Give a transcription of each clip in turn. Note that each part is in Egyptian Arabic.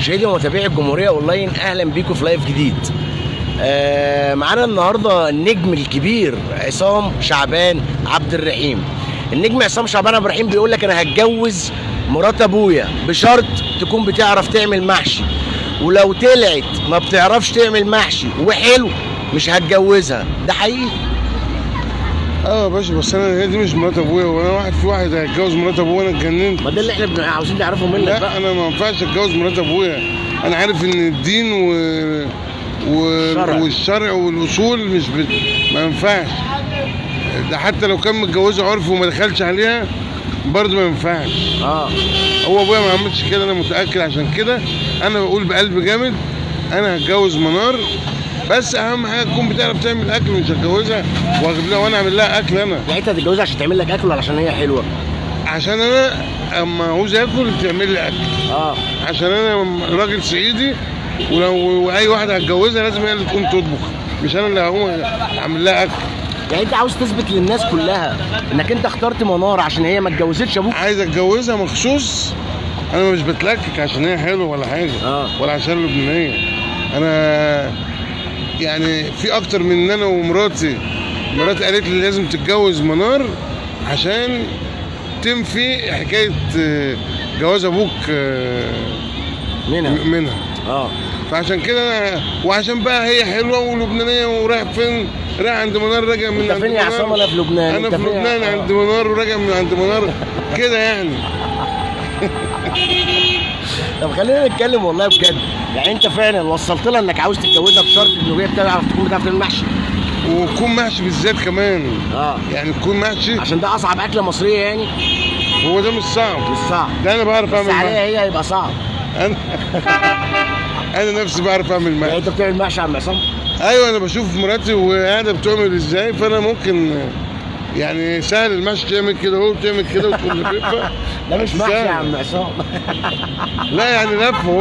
مشاهدي ومتابعي الجمهوريه اونلاين اهلا بيكم في لايف جديد آه معانا النهارده النجم الكبير عصام شعبان عبد الرحيم النجم عصام شعبان عبد الرحيم بيقول لك انا هتجوز مرات ابويا بشرط تكون بتعرف تعمل محشي ولو طلعت ما بتعرفش تعمل محشي وحلو مش هتجوزها ده حقيقي اه يا باشا بس انا هي دي مش مرات ابويا وانا واحد في واحد هيتجوز مرات ابويا انا اتجننت ما ده اللي احنا بنبقى عاوزين نعرفه منك لا بقى انا ما ينفعش اتجوز مرات ابويا انا عارف ان الدين و... و... شرع. والشرع والاصول مش بت... ما ينفعش ده حتى لو كان متجوزها عرف وما دخلش عليها برضه ما ينفعش اه هو ابويا ما عملش كده انا متاكد عشان كده انا بقول بقلب جامد انا هتجوز منار بس اهم حاجه تكون بتعرف تعمل اكل مش هتجوزها واجيب لها وانا اعمل لها اكل انا يعني انت هتتجوزها عشان تعمل لك اكل ولا عشان هي حلوه عشان انا اما عاوز اكل تعمل لي اكل اه عشان انا راجل صعيدي ولو اي واحده هتجوزها لازم هي اللي تكون تطبخ مش انا اللي هقوم اعمل لها اكل يعني انت عاوز تثبت للناس كلها انك انت اخترت منار عشان هي ما اتجوزتش ابوك عايز اتجوزها مخصوص انا مش بتلكك عشان هي حلوه ولا حاجه آه. ولا عشان لبنانيه انا يعني في اكتر من ان انا ومراتي مراتي قالت لي لازم تتجوز منار عشان تنفي حكايه آه، جواز ابوك آه، منها منها اه فعشان كده انا وعشان بقى هي حلوه ولبنانيه ورايح فين رايح عند منار راجع من انت عند فين يا منار. عصام انا في لبنان انا انت في فين يا- لبنان آه. عند منار وراجع من عند منار كده يعني طب خلينا نتكلم والله بجد يعني انت فعلا وصلت لها انك عاوز تتجوزها بشرط ان هي بتعرف تكون بتعرف تعمل محشي وتكون محشي بالذات كمان اه يعني تكون محشي عشان ده اصعب اكله مصريه يعني هو ده مش صعب مش صعب ده انا بعرف بس اعمل عليها محشي هي هيبقى صعب انا انا نفسي بعرف اعمل يعني محشي انت بتعمل محشي يا عم عصام ايوه انا بشوف مراتي وقاعده بتعمل ازاي فانا ممكن يعني سهل المحشي تعمل كده اهو بتعمل كده وتكون لفيفه ده مش محشي سهل. يا عم عصام لا يعني لف اهو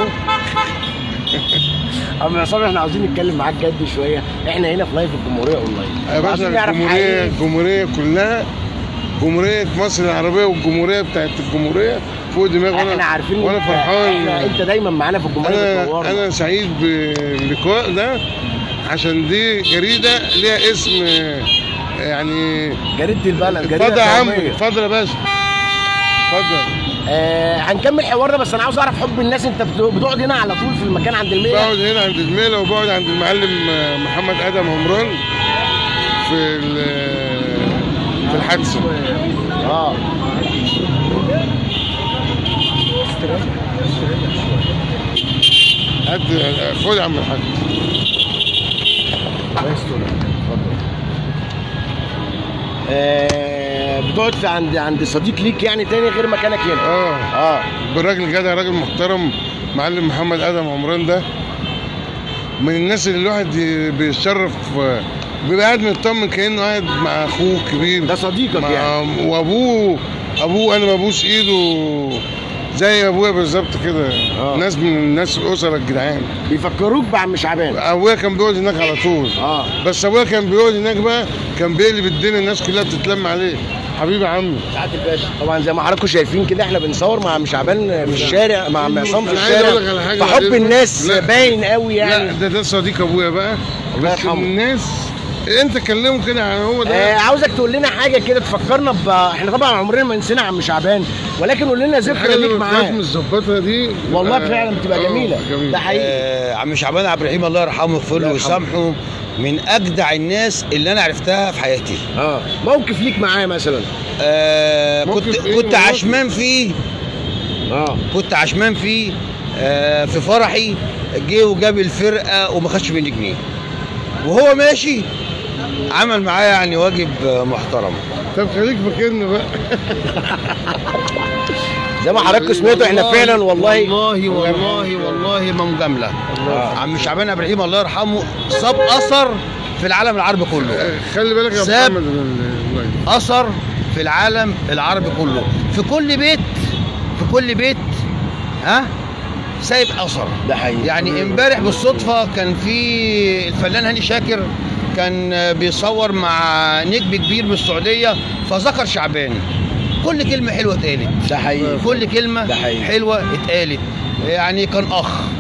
عم عصام احنا عاوزين نتكلم معاك جد شويه احنا هنا في لايف الجمهوريه اونلاين يا باشا عاوزين نعرف الجمهورية حقيقي. الجمهورية كلها جمهورية مصر العربية والجمهورية بتاعت الجمهورية فوق دماغي وانا احنا عارفين وانا إنت- فرحان احنا انت دايما معانا في الجمهوريه انا بتنورنا انا سعيد باللقاء ده عشان دي جريدة ليها اسم آه، يعني جريده البلد جريده اتفضل يا عم قومية. اتفضل يا باشا اتفضل آه هنكمل حوارنا بس انا عاوز اعرف حب الناس انت بت- بتقعد هنا على طول في المكان عند المية بقعد هنا عند الميلة وبقعد عند المعلم آه، محمد ادم عمران في ال- في الحادثة اه هات خد يا عم الحاج آه، بتقعد في عند عند صديق ليك يعني تاني غير مكانك هنا اه اه بالراجل جدع راجل محترم معلم محمد ادم عمران ده من الناس اللي الواحد ي- بيتشرف آه، بيبقى قاعد مطمن كانه قاعد مع اخوه كبير ده صديقك مع يعني وابوه ابوه انا ببوس ايده زي ابويا بالظبط كده آه. ناس من الناس الاسره الجدعان بيفكروك بعم شعبان ابويا كان بيقعد هناك على طول اه بس ابويا كان بيقعد هناك بقى كان بيقلب الدنيا الناس كلها بتتلم عليه حبيبي عمي سعاده الباشا طبعا زي ما حضراتكم شايفين كده احنا بنصور مع عم شعبان في الشارع مع عم عصام في أنا عايز أقول لك على الشارع حاجة فحب بعدين. الناس لا. باين قوي لا يعني ده ده صديق ابويا بقى الله بس يرحمه. من الناس انت كلمه كده عن هو آه ده عاوزك تقول لنا حاجه كده تفكرنا ب احنا طبعا عمرنا ما نسينا عم شعبان ولكن قول لنا ذكرى الحاجه ليك اللي معاه مش مظبطها دي والله بتبقى- فعلا بتبقى آه، جميله جميلة. ده حقيقي آه عم شعبان عبد الرحيم الله يرحمه ويغفر الله له يرحمه. ويسامحه من اجدع الناس اللي انا عرفتها في حياتي اه موقف ليك معاه مثلا آه كنت موقف إيه؟ كنت موقف؟ عشمان فيه اه كنت عشمان فيه آه في فرحي جه وجاب الفرقه وما خدش مني جنيه وهو ماشي عمل معايا يعني واجب آه، محترم طب خليك فاكرني بقى زي ما حضراتكم سمعتوا احنا فعلا والله والله والله والله ما مجامله عم شعبان عبد الرحيم الله يرحمه ساب اثر في العالم العربي كله آه، خلي بالك يا ساب. محمد ال- الله اثر في العالم العربي كله في كل بيت في كل بيت ها سايب اثر ده حقيقي يعني امبارح بالصدفه كان في الفنان هاني شاكر كان بيصور مع نجم كبير من السعوديه فذكر شعبان كل كلمه حلوه اتقالت ده حقيقي كل كلمه ده حقيقي. حلوه اتقالت يعني كان اخ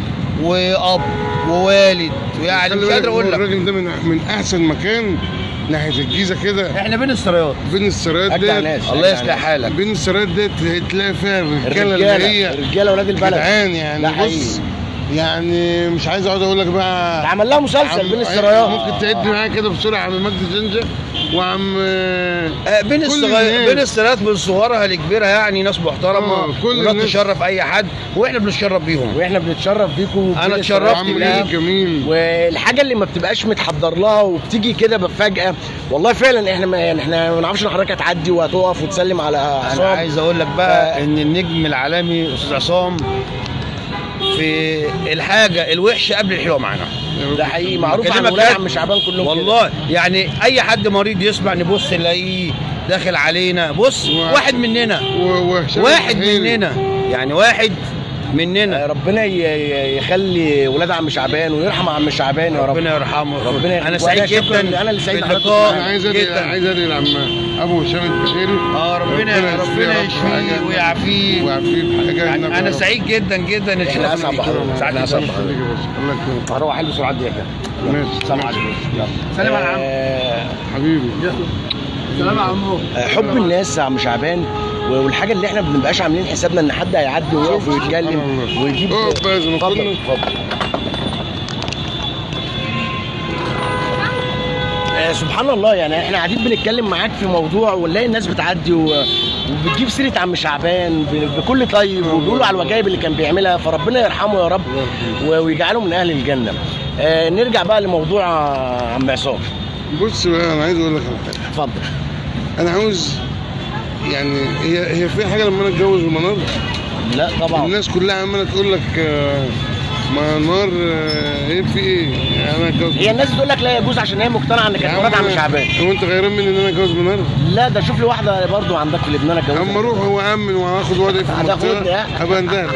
واب ووالد يعني خلي مش قادر بالك اقول لك الراجل ده من من احسن مكان ناحيه الجيزه كده احنا بين السرايات بين السرايات أجدع ديت ناس. الله أجدع يصلح ناس. حالك بين السرايات ديت تلاقي فيها الرجاله اللي الرجاله هي الرجاله ولاد البلد جدعان ده يعني حقيقي. بص يعني مش عايز اقعد اقول لك بقى عمل لها مسلسل عم- بين السرايات ممكن تعد معايا كده بسرعه عم مجدي زنجه وعم آه، بين كل الصغير الناس. بين السرايات من صغرها لكبيرها يعني ناس محترمه آه، كل وناس الناس. تشرف اي حد واحنا بنتشرف بيهم واحنا بنتشرف بيكم أنا بين اتشرفت السرايات عم كلها. ايه جميل والحاجه اللي ما بتبقاش متحضر لها وبتيجي كده بفجاه والله فعلا احنا ما يعني احنا ما نعرفش ان حضرتك هتعدي وهتقف وتسلم على انا عصام عايز اقول لك بقى ان النجم العالمي استاذ عصام في الحاجه الوحشه قبل الحلوه معانا ده حقيقي معروف عن بكلمك ولاد جد. عم شعبان كلهم كده. والله يعني اي حد مريض يسمع نبص نلاقيه داخل علينا بص و- واحد مننا و- وهشام واحد البحيري. مننا يعني واحد آه، مننا ربنا ي- ي- يخلي ولاد عم شعبان ويرحم عم شعبان يا رب ربنا يرحمه ربنا يخليك. انا سعيد وأنا شكراً- جدا أنا اللي سعيد في حضرتك اللقاء انا عايز ادعي جدا عايز ادعي لعم ابو هشام البحيري اه ربنا ربنا ربنا يشفيه يا رب يشفيه حاجة. ويعافيه ويعافيه بحاجه يعني النبي انا يا رب. سعيد جدا جدا ان إحنا الشرف أسعد ليك. بحضرتك. سعد إحنا أسعد جدا. الله يخليك يا باشا الله يكرمك هروح البس وعدي كده ماشي سلام ماشي. عليكم يلا. سلام على عم. آه، حبيبي سلام يا عمو آه، حب الناس يا عم شعبان والحاجه اللي احنا ما بنبقاش عاملين حسابنا ان حد هيعدي ويقف شوف، ويتكلم سبحان الله. ويجيب اقف بقى زي ما اتفضل كنا. اتفضل آه، سبحان الله يعني احنا قاعدين بنتكلم معاك في موضوع ونلاقي الناس بتعدي و... وبتجيب سيره عم شعبان ب... بكل طيب وبيقولوا على الوجايب اللي كان بيعملها فربنا يرحمه يا رب و... ويجعله من اهل الجنه. آه نرجع بقى لموضوع آه، عم عصام بص بقى انا عايز اقول لك على حاجه اتفضل انا عاوز يعني هي هي في حاجه لما انا اتجوز المنار لا طبعا الناس كلها عماله تقول لك آه، منار آه، ايه في ايه يعني انا اتجوز هي الناس بتقول لك لا يجوز عشان هي مقتنعه ان يا كانت عم مرات عم أنا- شعبان هو انت غيران مني ان انا اتجوز منار لا ده شوف لي واحده برضو عندك في لبنان اتجوزها اما اروح هو امن وهاخد وضعي في هتاخدني، المنطقه ها؟ هبقى اندهر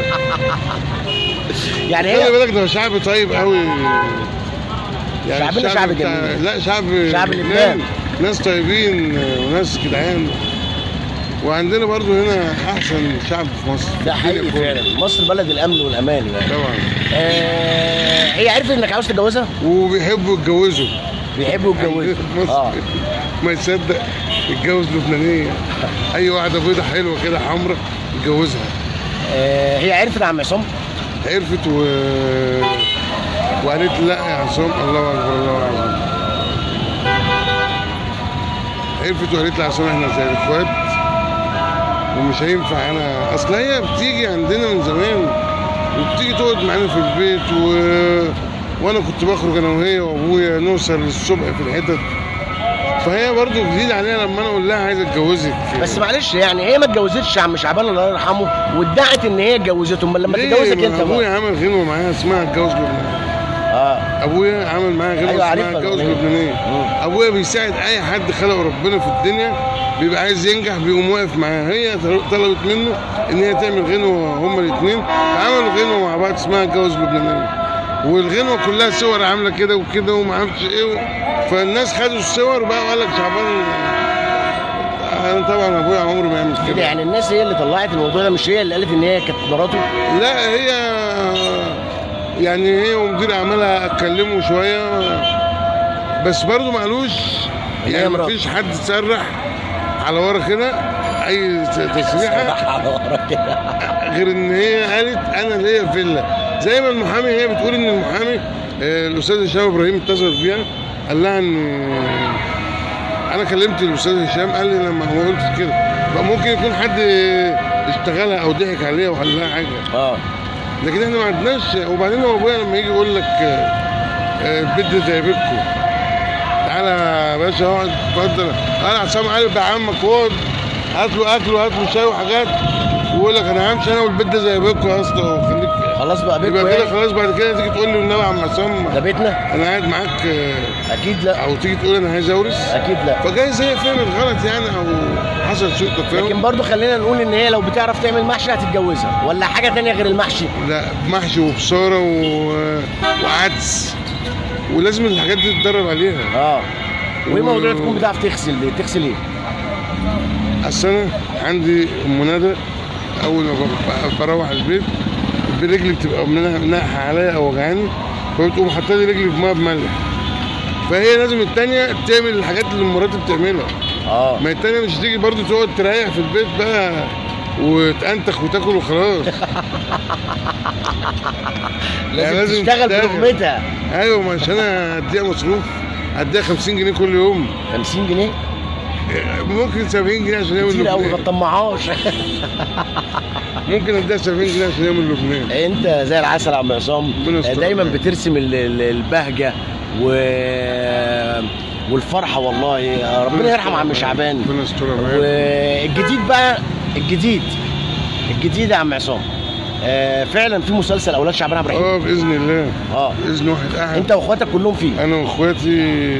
يعني خلي هي بالك ده شعب طيب قوي شعبنا الشعب شعب بتاع- جميل. لا شعب شعب لبنان. ناس طيبين وناس جدعان وعندنا برضو هنا احسن شعب في مصر ده حقيقي الدنيا كلها. فعلا مصر بلد الامن والامان يعني طبعا آه هي عرفت انك عاوز تتجوزها وبيحبوا يتجوزوا بيحبوا يتجوزوا عندنا في مصر اه ما يصدق يتجوز لبنانيه اي واحده بيضه حلوه كده حمراء يتجوزها آه، هي عرفت عم عصام عرفت و... وقالت لا يا عصام الله اكبر الله اكبر عرفت وقالت لي يا عصام احنا زي الاخوات ومش هينفع انا اصل هي بتيجي عندنا من زمان وبتيجي تقعد معانا في البيت و... وانا كنت بخرج انا وهي وابويا نوصل الصبح في الحتت فهي برضو جديد عليها لما انا اقول لها عايز اتجوزك بس معلش يعني هي ما اتجوزتش عم شعبان الله يرحمه وادعت ان هي اتجوزته امال لما ليه؟ تتجوزك ما انت ابويا بقى عمل غنوه معاها اسمها اتجوز لبنان اه ابويا عمل معايا غنوه أيوة اسمها عارفها اتجوز الأغنية. لبنانيه مم. ابويا بيساعد اي حد خلقه ربنا في الدنيا بيبقى عايز ينجح بيقوم واقف معاه هي طلبت منه ان هي تعمل غنوه هما الاثنين فعملوا غنوه مع بعض اسمها اتجوز لبنانيه والغنوه كلها صور عامله كده وكده وما اعرفش ايه و... فالناس خدوا الصور بقى وقال لك شعبان انا طبعا ابويا عمره ما يعمل كده كده يعني الناس هي اللي طلعت الموضوع ده مش هي اللي قالت ان هي كانت مراته لا هي يعني هي ومدير اعمالها اتكلموا شويه بس برضو ما قالوش هي يعني مرات. ما فيش حد تصرح على ورا كده اي تسريحه على ورا كده غير ان هي قالت انا ليا فيلا زي ما المحامي هي بتقول ان المحامي آه، الاستاذ هشام ابراهيم اتصل بيها قال لها ان انا كلمت الاستاذ هشام قال لي لما هو قلت كده بقى ممكن يكون حد اشتغلها او ضحك عليها وقال لها حاجه اه لكن احنا ما عندناش وبعدين هو ابويا لما يجي يقول لك آه، آه، البيت ده زي بيتكم تعالى يا باشا اقعد اتفضل قال عصام قلب يا عمك اقعد هات له اكل وهات له شاي وحاجات ويقول لك انا همشي انا والبيت ده زي بيتكم يا اسطى وخليك خلاص بقى بيتكم يبقى كده يعني خلاص بعد كده تيجي تقول لي والنبي يا عم عصام ده بيتنا انا قاعد معاك آه، اكيد لا او تيجي تقول انا عايز اورث اكيد لا فجايز هي فهمت غلط يعني او حصل سوء لكن تفاهم برضو خلينا نقول ان هي لو بتعرف تعمل محشي هتتجوزها ولا حاجه تانية غير المحشي لا محشي وبصاره و... وعدس ولازم الحاجات دي تتدرب عليها اه وايه موضوع تكون بتعرف تغسل دي تغسل ايه اصل انا عندي ام ندى اول ما ب- بروح البيت رجلي بتبقى من- ناحيه عليا او وجعاني فبتقوم حاطه لي رجلي في ميه بملح فهي لازم التانية تعمل الحاجات اللي مراتي بتعملها اه ما التانية مش هتيجي برضو تقعد تريح في البيت بقى وتأنتخ وتاكل وخلاص لازم, لازم تشتغل تشتغل. بلقمتها ايوه ما عشان انا اديها مصروف اديها 50 جنيه كل يوم 50 جنيه ممكن 70 جنيه عشان يعمل كتير قوي ما لبنان تطمعهاش ممكن اديها 70 جنيه عشان يعمل لبنان انت زي العسل يا عم عصام ربنا يستر دايما عليك. بترسم ال- ال- البهجه و والفرحه والله ربنا يرحم عم شعبان ربنا يسترها معاك والجديد بقى الجديد الجديد يا عم عصام آه، فعلا في مسلسل اولاد شعبان عبد الرحيم اه باذن الله اه باذن واحد احد انت واخواتك كلهم فيه انا واخواتي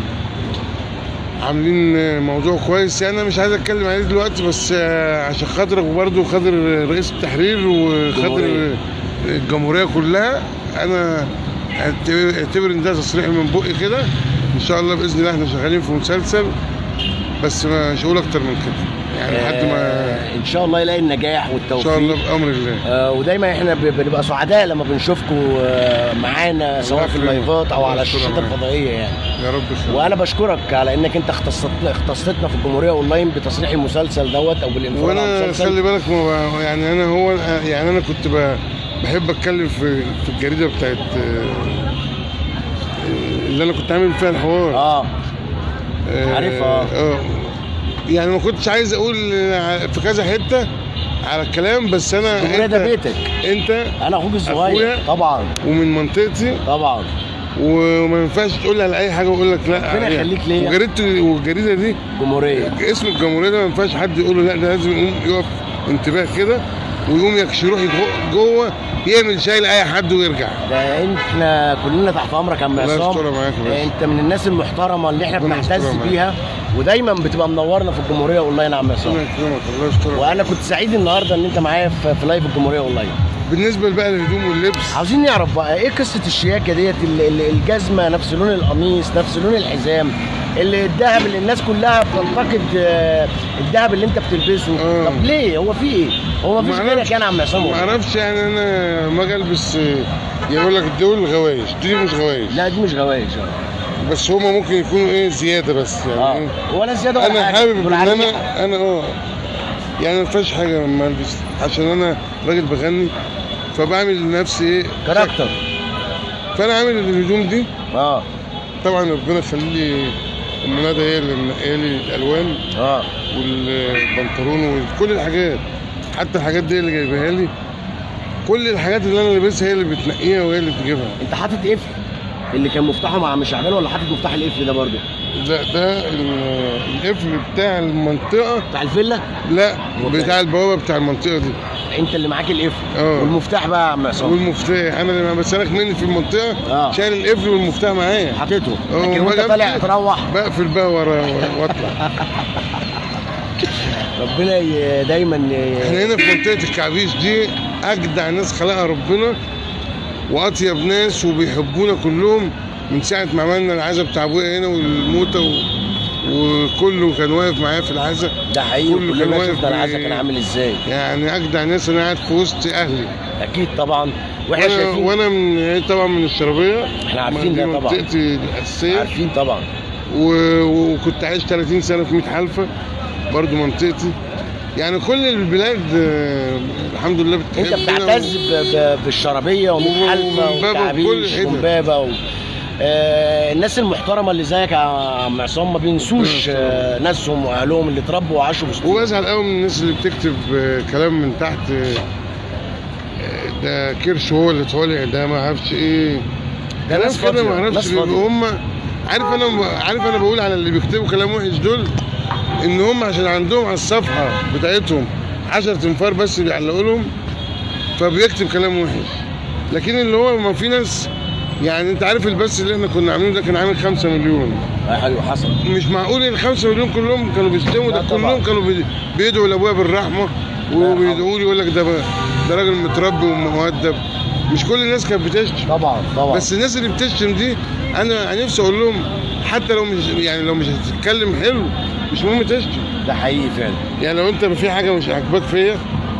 عاملين موضوع كويس يعني انا مش عايز اتكلم عليه دلوقتي بس آه، عشان خاطرك وبرضه خاطر رئيس التحرير وخاطر الجمهورية. الجمهوريه كلها انا اعتبر اعتبر ان ده تصريح من بقي كده ان شاء الله باذن الله احنا شغالين في مسلسل بس مش هقول اكتر من كده يعني لحد ما آه، ان شاء الله يلاقي النجاح ان والتوفيق شاء الله بامر الله آه، ودايما احنا ب- بنبقى سعداء لما بنشوفكم آه، معانا سواء في يخليك. اللايفات او على الله الشاشات يستر معاك. الفضائيه يعني يا رب خير وانا بشكرك على انك انت اختصت اختصتنا في الجمهوريه اونلاين بتصريح المسلسل دوت او بالانفراد على وانا المسلسل خلي بالك ما ب- يعني انا هو يعني انا كنت ب- بحب اتكلم في في الجريده بتاعت آه، اللي انا كنت عامل فيها الحوار اه آه، عارفها. اه يعني ما كنتش عايز اقول في كذا حته على الكلام بس انا الجمهوريه ده انت بيتك انت انا اخوك الصغير أخويا. طبعا ومن منطقتي طبعا وما ينفعش تقول على اي حاجه واقول لك لا ربنا عليها. يخليك ليا. وجريدتي والجريده دي جمهوريه اسم الجمهوريه ده ما ينفعش حد يقول له لا ده لازم يقوم يقف انتباه كده ويقوم يكش يروح يدخل جوه يعمل شاي لاي حد ويرجع ده احنا كلنا تحت امرك يا عم الله عصام يسترها معاك يا باشا. انت من الناس المحترمه اللي احنا ربنا بنعتز يسترها معاك. بيها ودايما بتبقى منورنا في الجمهوريه اونلاين يا عم عصام ربنا يكرمك الله يسترها وانا كنت سعيد النهارده ان انت معايا في في لايف الجمهوريه اونلاين بالنسبه بقى للهدوم واللبس عاوزين نعرف بقى ايه قصه الشياكه ديت ال- ال- الجزمه نفس لون القميص نفس لون الحزام اللي الذهب اللي الناس كلها بتنتقد آه، الذهب اللي انت بتلبسه آه. طب ليه هو في ايه هو ما فيش معرفش- غيرك يعني يا عم عصام ما والله. اعرفش يعني انا ما اجي البس آه، يقول لك دول غوايش دي مش غوايش لا دي مش غوايش آه. بس هما ممكن يكونوا ايه زياده بس يعني اه إيه؟ ولا زياده ولا انا حاجه حابب دول ان عارفين انا انا اه يعني ما فيهاش حاجه لما البس عشان انا راجل بغني فبعمل لنفسي ايه كاركتر فانا عامل الهدوم دي اه طبعا ربنا يخلي لي ام ندى هي اللي منقيه لي الالوان اه والبنطلون وكل الحاجات حتى الحاجات دي اللي جايبها لي كل الحاجات اللي انا لابسها هي اللي بتنقيها وهي اللي بتجيبها انت حاطط قفل اللي كان مفتاحه مع عم شعبان ولا حاطط مفتاح القفل ده برضه لا ده ال- القفل بتاع المنطقه بتاع الفيلا لا هو بتاع البوابه بتاع المنطقه دي انت اللي معاك القفل اه. والمفتاح بقى يا عم عصام والمفتاح انا لما بسالك مني في المنطقه اه. شايل القفل والمفتاح معايا حاططه اه، لكن وما وانت جابش- طالع تروح بقفل بقى ورا ورا- واطلع ربنا ي- دايما ي- احنا هنا في منطقه الكعبيش دي اجدع ناس خلقها ربنا واطيب ناس وبيحبونا كلهم من ساعه ما عملنا العزا بتاع ابويا هنا والموتة و... وكله كان واقف معايا في العزا ده حقيقي كله كان كلنا واقف شفنا العزا ب- كان عامل ازاي يعني اجدع ناس انا قاعد في وسط اهلي اكيد طبعا واحنا وانا, شايفين وأنا من طبعا من الشربيه احنا عارفين دي ده طبعا. منطقتي الاساسيه عارفين طبعا و... وكنت عايش 30 سنه في 100 حلفه برضو منطقتي يعني كل البلاد آه، الحمد لله انت بتحبنا بتعتز ب- ب- بالشربيه ومن حلفه ومنبابة وكل وكعبيش حتة. ومبابه و... آه الناس المحترمه اللي زيك يا عم عصام ما بينسوش ربنا آه ناسهم واهلهم اللي اتربوا وعاشوا وسطهم وبزعل قوي من الناس اللي بتكتب آه، كلام من تحت آه، ده كرش هو اللي طالع ده ما اعرفش ايه ده كلام ناس كده فاضية، ما اعرفش ناس بيبقوا فاضية. هم عارف انا عارف انا بقول على اللي بيكتبوا كلام وحش دول ان هم عشان عندهم على الصفحه بتاعتهم 10 تنفار بس بيعلقوا لهم فبيكتب كلام وحش لكن اللي هو ما في ناس يعني انت عارف البث اللي احنا كنا عاملينه ده كان عامل 5 مليون ايوه حصل مش معقول ال 5 مليون كلهم كانوا بيشتموا لا ده طبعا. كلهم كانوا بي- بيدعوا لابويا بالرحمه وبيدعوا لي يقول لك ده ده راجل متربي ومؤدب مش كل الناس كانت بتشتم طبعا طبعا بس الناس اللي بتشتم دي انا أنا نفسي اقول لهم حتى لو مش يعني لو مش هتتكلم حلو مش مهم تشتم ده حقيقي فعلا يعني لو انت في حاجه مش عاجباك فيا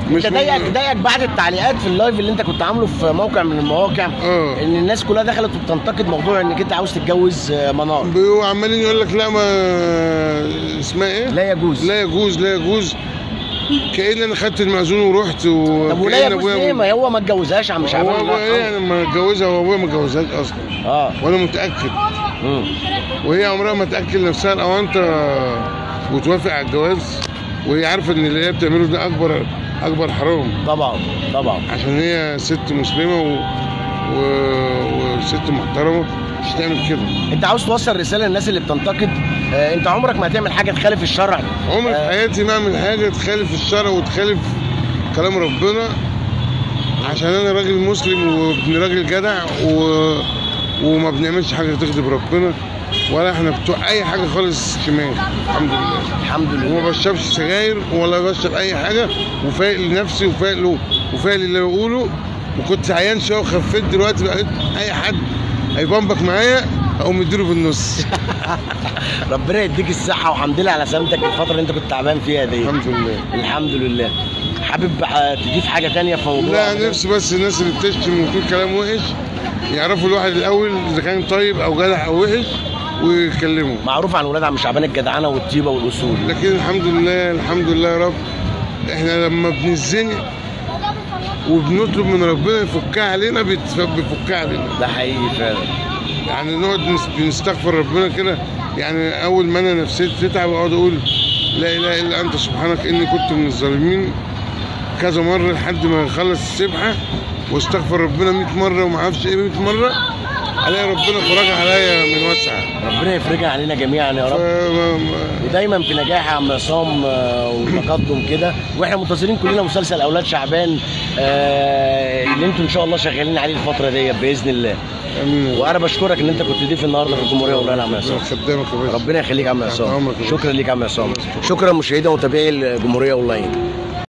مش انت ضايقك ممكن. ضايقك بعد التعليقات في اللايف اللي انت كنت عامله في موقع من المواقع اه ان الناس كلها دخلت وبتنتقد موضوع انك انت عاوز تتجوز آه، منار بيبقوا عمالين يقول لك لا ما اسمها ايه؟ لا يجوز لا يجوز لا يجوز كأن انا خدت المأذون ورحت و طب ولا يجوز ليه ما هو ما اتجوزهاش يا عم هو شعبان الله ابويا ايه يرحمه. يعني ما اتجوزها وابويا ما اتجوزهاش اصلا اه وانا متاكد مم. وهي عمرها ما تاكل نفسها الاونطه وتوافق على الجواز وهي عارفه ان اللي هي بتعمله ده اكبر اكبر حرام طبعا طبعا عشان هي ست مسلمه و... و... وست محترمه مش تعمل كده انت عاوز توصل رساله للناس اللي بتنتقد آه انت عمرك ما هتعمل حاجه تخالف الشرع عمري في آه. حياتي ما اعمل حاجه تخالف الشرع وتخالف كلام ربنا عشان انا راجل مسلم وابن راجل جدع و... وما بنعملش حاجه تغضب ربنا ولا احنا بتوع اي حاجه خالص شمال الحمد لله الحمد وما لله بشربش سجاير ولا بشرب اي حاجه وفايق لنفسي وفايق له وفايق اللي بقوله وكنت عيان شويه وخفيت دلوقتي بقيت اي حد هيبمبك معايا اقوم مديله بالنص ربنا يديك الصحه والحمد لله على سلامتك الفتره اللي انت كنت تعبان فيها دي الحمد لله الحمد لله حابب آه، تضيف حاجه تانية في موضوع لا نفسي بس الناس اللي بتشتم وتقول كلام وحش يعرفوا الواحد الاول اذا كان طيب او جدع او وحش ويكلموا معروف عن ولاد عم شعبان الجدعنه والطيبه والاصول لكن الحمد لله الحمد لله يا رب احنا لما بنزنق وبنطلب من ربنا يفكها علينا بيتف- بيفكها علينا ده حقيقي فعلا يعني نقعد نس- بنستغفر ربنا كده يعني اول ما انا نفسيتي تتعب اقعد اقول لا اله الا انت سبحانك اني كنت من الظالمين كذا مره لحد ما يخلص السبحه واستغفر ربنا 100 مره وما اعرفش ايه 100 مره الاقي ربنا فرج عليا من وسعه ربنا يفرجها علينا جميعا يا رب فما- ما- ودايما في نجاح يا عم عصام آه، وتقدم كده واحنا منتظرين كلنا مسلسل اولاد شعبان آه، اللي انتوا ان شاء الله شغالين عليه الفتره دي باذن الله امين وانا بشكرك ان انت كنت ضيف النهارده في الجمهوريه والله يا عم عصام خدامك يا باشا ربنا يخليك يا عم تحت عصام أمرك يا باشا. شكرا ليك يا عم عصام شكرا مشاهدينا ومتابعي الجمهوريه اونلاين